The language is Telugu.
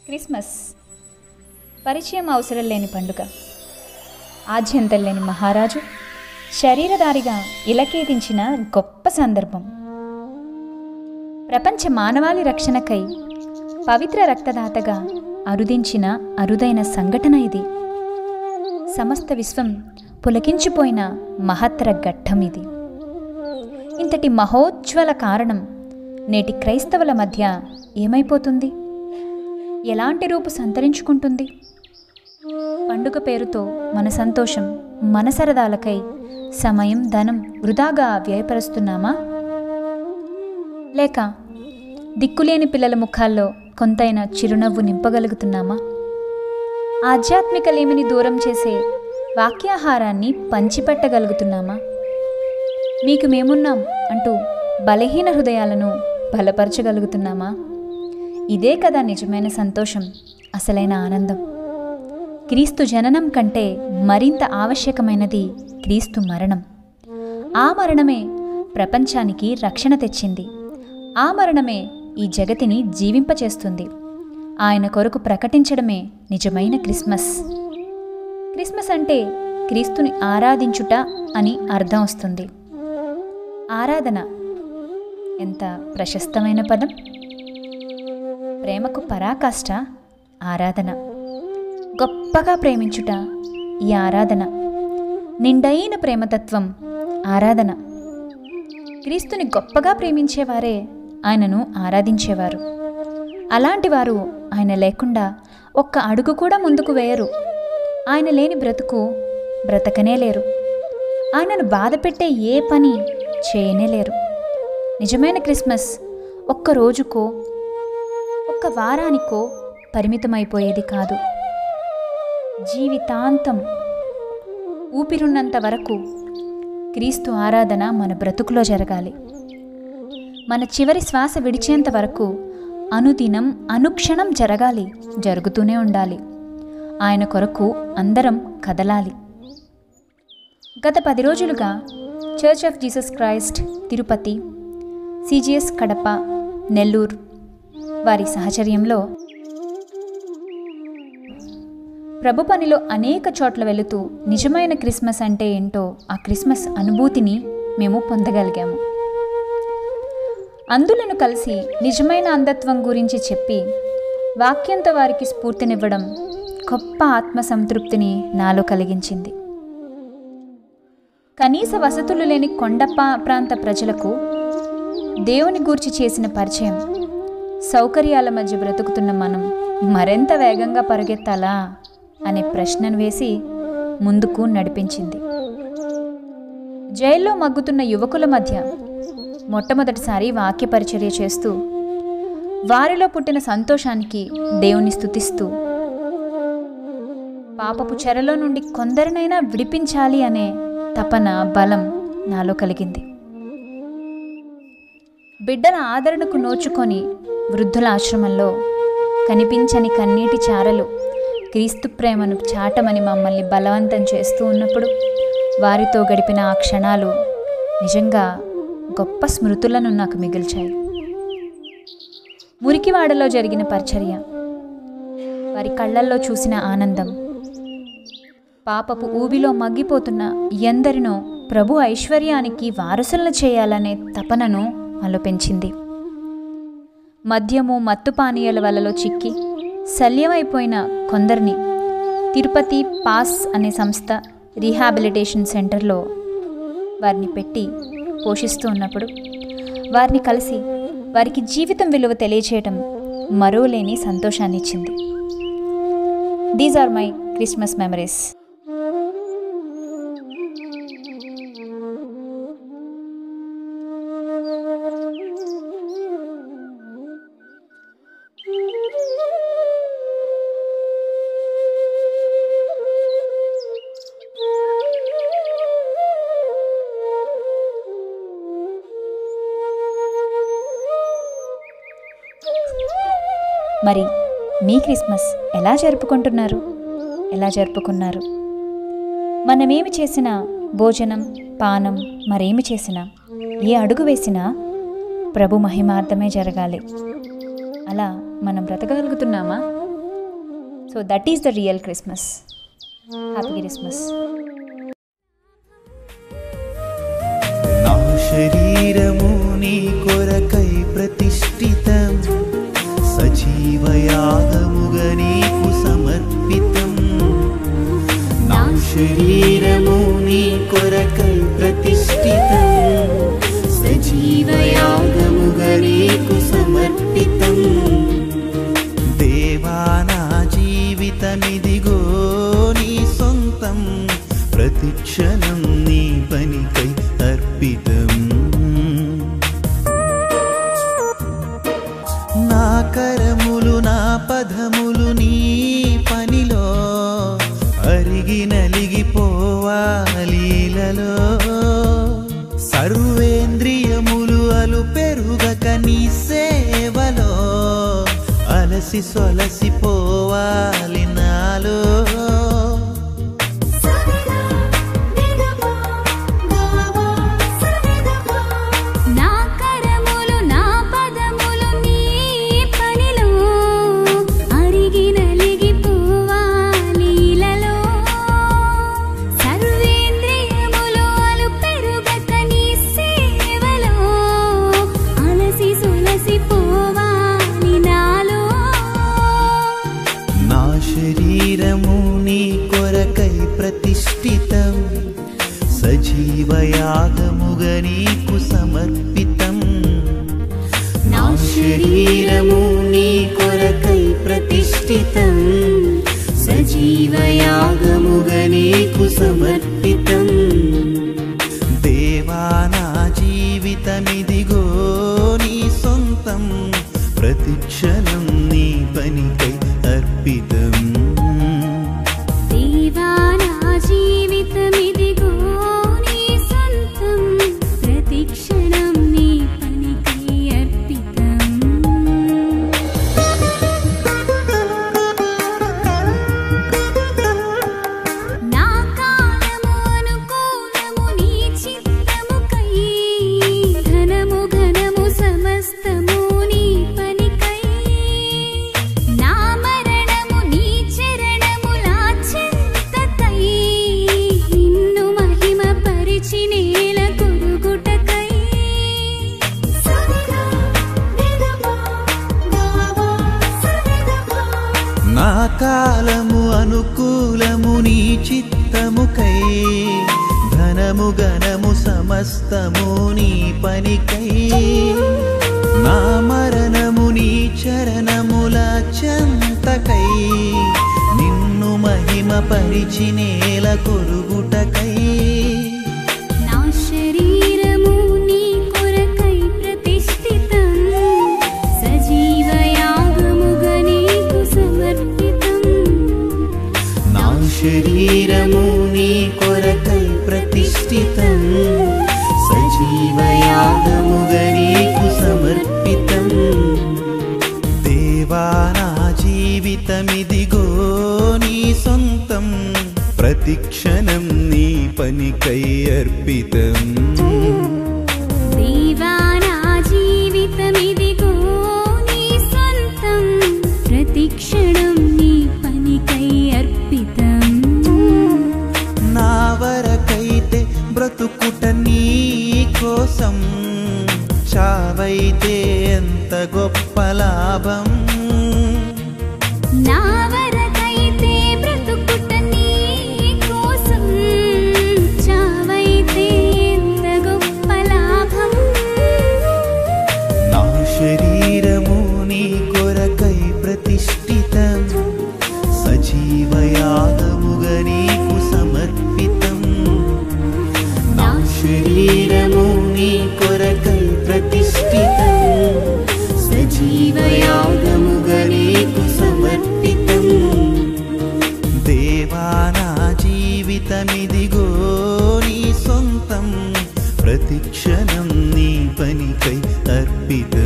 క్రిస్మస్ పరిచయం అవసరం లేని పండుగ ఆద్యంతం లేని మహారాజు శరీరధారిగా ఇలకేదించిన గొప్ప సందర్భం ప్రపంచ మానవాళి రక్షణకై పవిత్ర రక్తదాతగా అరుదించిన అరుదైన సంఘటన ఇది సమస్త విశ్వం పులకించిపోయిన మహత్తర ఘట్టం ఇది ఇంతటి మహోజ్వల కారణం నేటి క్రైస్తవుల మధ్య ఏమైపోతుంది ఎలాంటి రూపు సంతరించుకుంటుంది పండుగ పేరుతో మన సంతోషం మన సరదాలకై సమయం ధనం వృధాగా వ్యయపరుస్తున్నామా లేక దిక్కులేని పిల్లల ముఖాల్లో కొంతైనా చిరునవ్వు నింపగలుగుతున్నామా ఆధ్యాత్మిక లేమిని దూరం చేసే వాక్యాహారాన్ని పంచిపెట్టగలుగుతున్నామా మీకు మేమున్నాం అంటూ బలహీన హృదయాలను బలపరచగలుగుతున్నామా ఇదే కదా నిజమైన సంతోషం అసలైన ఆనందం క్రీస్తు జననం కంటే మరింత ఆవశ్యకమైనది క్రీస్తు మరణం ఆ మరణమే ప్రపంచానికి రక్షణ తెచ్చింది ఆ మరణమే ఈ జగతిని జీవింపచేస్తుంది ఆయన కొరకు ప్రకటించడమే నిజమైన క్రిస్మస్ క్రిస్మస్ అంటే క్రీస్తుని ఆరాధించుట అని అర్థం వస్తుంది ఆరాధన ఎంత ప్రశస్తమైన పదం ప్రేమకు పరాకాష్ట ఆరాధన గొప్పగా ప్రేమించుట ఈ ఆరాధన నిండైన ప్రేమతత్వం ఆరాధన క్రీస్తుని గొప్పగా ప్రేమించేవారే ఆయనను ఆరాధించేవారు అలాంటి వారు ఆయన లేకుండా ఒక్క అడుగు కూడా ముందుకు వేయరు ఆయన లేని బ్రతుకు బ్రతకనే లేరు ఆయనను బాధ పెట్టే ఏ పని చేయనే లేరు నిజమైన క్రిస్మస్ ఒక్క రోజుకో ఒక్క వారానికో పరిమితమైపోయేది కాదు జీవితాంతం ఊపిరున్నంత వరకు క్రీస్తు ఆరాధన మన బ్రతుకులో జరగాలి మన చివరి శ్వాస విడిచేంత వరకు అనుదినం అనుక్షణం జరగాలి జరుగుతూనే ఉండాలి ఆయన కొరకు అందరం కదలాలి గత పది రోజులుగా church of Jesus Christ Tirupati CGS Kadapa Nellore వారి సహచర్యంలో ప్రభు పనిలో అనేక చోట్ల వెళుతూ నిజమైన క్రిస్మస్ అంటే ఏంటో ఆ క్రిస్మస్ అనుభూతిని మేము పొందగలిగాము అందులను కలిసి నిజమైన అంధత్వం గురించి చెప్పి వాక్యంతో వారికి స్ఫూర్తినివ్వడం గొప్ప ఆత్మ సంతృప్తిని నాలో కలిగించింది కనీస వసతులు లేని కొండప్ప ప్రాంత ప్రజలకు దేవుని గూర్చి చేసిన పరిచయం సౌకర్యాల మధ్య బ్రతుకుతున్న మనం మరింత వేగంగా పరుగెత్తాలా అనే ప్రశ్నను వేసి ముందుకు నడిపించింది జైల్లో మగ్గుతున్న యువకుల మధ్య మొట్టమొదటిసారి వాక్య పరిచర్య చేస్తూ వారిలో పుట్టిన సంతోషానికి దేవుని స్తుతిస్తూ పాపపు చెరలో నుండి కొందరినైనా విడిపించాలి అనే తపన బలం నాలో కలిగింది బిడ్డల ఆదరణకు నోచుకొని వృద్ధుల ఆశ్రమంలో కనిపించని కన్నీటి చారలు క్రీస్తు ప్రేమను చాటమని మమ్మల్ని బలవంతం చేస్తూ ఉన్నప్పుడు వారితో గడిపిన ఆ క్షణాలు నిజంగా గొప్ప స్మృతులను నాకు మిగిల్చాయి మురికివాడలో జరిగిన పరిచర్య వారి కళ్ళల్లో చూసిన ఆనందం పాపపు ఊబిలో మగ్గిపోతున్న ఎందరినో ప్రభు ఐశ్వర్యానికి వారసులను చేయాలనే తపనను మాలో పెంచింది మద్యము మత్తు పానీయాల వలలో చిక్కి శల్యమైపోయిన కొందరిని తిరుపతి పాస్ అనే సంస్థ రీహాబిలిటేషన్ సెంటర్లో వారిని పెట్టి పోషిస్తూ ఉన్నప్పుడు వారిని కలిసి వారికి జీవితం విలువ తెలియచేయటం మరోలేని సంతోషాన్ని ఇచ్చింది these are my Christmas memories మరి మీ క్రిస్మస్ ఎలా జరుపుకుంటున్నారు ఎలా జరుపుకున్నారు మనమేమి చేసినా భోజనం పానం మరేమి చేసినా ఏ అడుగు వేసినా ప్రభు మహిమార్థమే జరగాలి అలా మనం బ్రతకగలుగుతున్నామా so that is the real Christmas happy Christmas నా శరీరము నీ కొరకై ప్రతిష్ఠితం సజీవయాగముగా నీకు సమర్పితం నా శరీరము నీ కొరకై ప్రతిష్ఠితం సజీవయాగముగా నీకు సమర్పితం దేవా నా జీవితమిదిగో నీ సొంతం ప్రతిక్షణం నీ పనికై అర్పితం నా కరములు నా పదములు నీ పనిలో అరిగి నలిగిపోవాలీలలో సర్వేంద్రియములు అలు పెరుగక నీ సేవలో అలసి సొలసిపోవాలి నాలో నా కరములు నా పదములు నీ పనిలో అరిగి నలిగిపోవాలీలలో సర్వేంద్రియములు అలు పెరుగక నీ సేవలో అలసి సొలసిపోవాలి నాలో నా శరీరము నీ కొరకై ప్రతిష్ఠితం సజీవయాగముగా నీకు సమర్పితం నా శరీరము నీ కొరకై ప్రతిష్ఠితం సజీవయాగముగా నీకు సమర్పితం దేవా నా జీవితమిదిగో నీ సొంతం ప్రతిక్షణం నీ పనికై అర్పితం దేవా నా జీవితమిదిగో నీ సొంతం ప్రతిక్షణం నీ పనికై అర్పితం నా కాలము అనుకూలము నీ చిత్తముకై ధనము ఘనము సమస్తము నీ పనికై నా మరణము నీ చరణముల చింతకై నిన్ను మహిమ పరిచి నేల కొరుగుటకై నా కాలము అనుకూలము నీ చిత్తముకై ధనము గణము సమస్తము నీ పనికై నా మరణము నీ చరణముల చంతకై నిన్ను మహిమ పరిచి నేల కొరుగుటకై నా శరీరము నీ కొరకై ప్రతిష్ఠితం సజీవయాగముగా నీకు సమర్పితం నా శరీరము నీ కొరకై ప్రతిష్ఠితం సజీవయాగముగా నీకు సమర్పితం దేవా నా జీవితమిదిగో నీ సొంతం ప్రతిక్షణం నీ పనికై అర్పితం దేవా నా జీవితమిదిగో నీ సొంతం ప్రతిక్షణం నీ పనికై అర్పితం నా వరకైతే బ్రతుకుట నీ కోసం చావైతే ఎంత గొప్ప లాభం నా వరకైతే బ్రతుకుట నీ కోసం చావైతే ఎంత గొప్ప లాభం నా శరీరము నీ కొరకై ప్రతిష్ఠితం సజీవయాగముగా నీకు సమర్పితం నా శరీరము నీ కొరకై ప్రతిష్ఠితం సజీవయాగముగా నీకు సమర్పితం దేవా నా జీవితమిదిగో నీ సొంతం ప్రతిక్షణం నీ పనికై అర్పితం